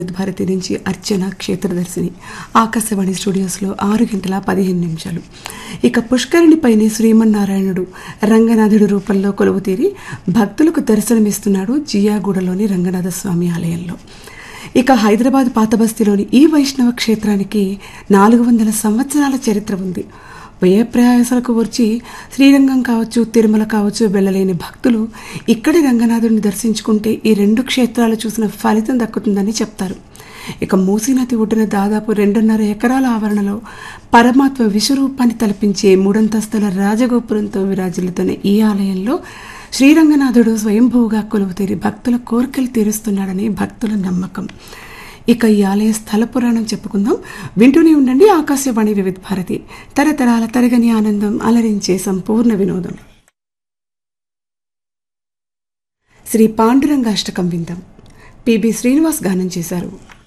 భారతి నుంచి అర్చన క్షేత్రదర్శిని ఆకాశవాణి స్టూడియోస్లో ఆరు గంటల పదిహేను నిమిషాలు ఇక పుష్కరిణిపైనే శ్రీమన్నారాయణుడు రంగనాథుడి రూపంలో కొలువు తీరి భక్తులకు దర్శనమిస్తున్నాడు జియాగూడలోని రంగనాథ స్వామి ఆలయంలో ఇక హైదరాబాద్ పాతబస్తీలోని ఈ వైష్ణవ క్షేత్రానికి నాలుగు వందల సంవత్సరాల చరిత్ర ఉంది వ్యయ ప్రయాసాలకు వచ్చి శ్రీరంగం కావచ్చు తిరుమల కావచ్చు వెళ్ళలేని భక్తులు ఇక్కడి రంగనాథుడిని దర్శించుకుంటే ఈ రెండు క్షేత్రాలు చూసిన ఫలితం దక్కుతుందని చెప్తారు ఇక మూసీ నది ఒడ్డున దాదాపు రెండున్నర ఎకరాల ఆవరణలో పరమాత్మ విశ్వరూపాన్ని తలపించే మూడంతస్తుల రాజగోపురంతో విరాజిల్లుతున్న ఈ ఆలయంలో శ్రీరంగనాథుడు స్వయంభూగా కొలువుతీరి భక్తుల కోరికలు తీరుస్తున్నాడని భక్తుల నమ్మకం ఇక ఈ ఆలయ స్థల పురాణం చెప్పుకుందాం వింటూనే ఉండండి ఆకాశవాణి వివిధ భారతి తరతరాల తరగని ఆనందం అలరించే సంపూర్ణ వినోదం శ్రీ పాండురంగాష్టకం విందాం పిబి శ్రీనివాస్ గానం చేశారు